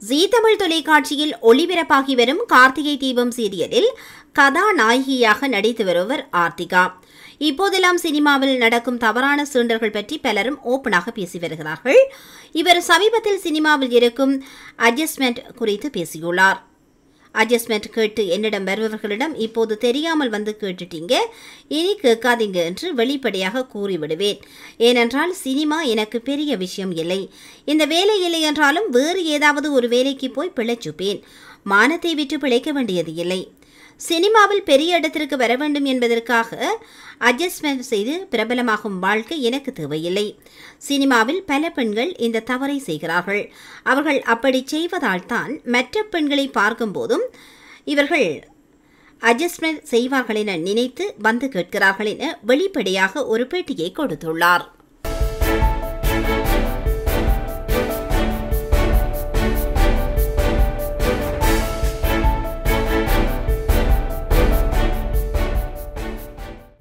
ஜீ தமிழ் தொலைக்காட்சியில் ஒளிபரப்பாகி வரும் கார்த்திகை தீபம் சீரியலில் கதாநாயகியாக நடித்து வருபவர் ஆர்த்திகா இப்போதெல்லாம் சினிமாவில் நடக்கும் தவறான சீண்டல்கள் பற்றி பலரும் ஓப்பனாக பேசி வருகிறார்கள் இவர் சமீபத்தில் சினிமாவில் இருக்கும் அட்ஜஸ்ட்மெண்ட் குறித்து பேசியுள்ளார் அட்ஜஸ்ட்மெண்ட் கேட்டு என்னிடம் வருபவர்களிடம் இப்போது தெரியாமல் வந்து கேட்டுட்டீங்க இனி கேட்காதீங்க என்று வெளிப்படையாக கூறிவிடுவேன் ஏனென்றால் சினிமா எனக்கு பெரிய விஷயம் இல்லை இந்த வேலை இல்லை என்றாலும் வேறு ஏதாவது ஒரு வேலைக்கு போய் பிழைச்சுப்பேன் மானத்தை விட்டு பிழைக்க வேண்டியது இல்லை சினிமாவில் பெரிய இடத்திற்கு வர வேண்டும் என்பதற்காக அட்ஜஸ்ட்மெண்ட் செய்து பிரபலமாகும் வாழ்க்கை எனக்கு தேவையில்லை சினிமாவில் பல பெண்கள் இந்த தவறை செய்கிறார்கள் அவர்கள் அப்படி செய்வதால் தான் மற்ற பெண்களை பார்க்கும்போதும் இவர்கள் அட்ஜஸ்ட்மெண்ட் செய்வார்கள் என நினைத்து வந்து கேட்கிறார்கள் என வெளிப்படையாக ஒரு பேட்டியை கொடுத்துள்ளார்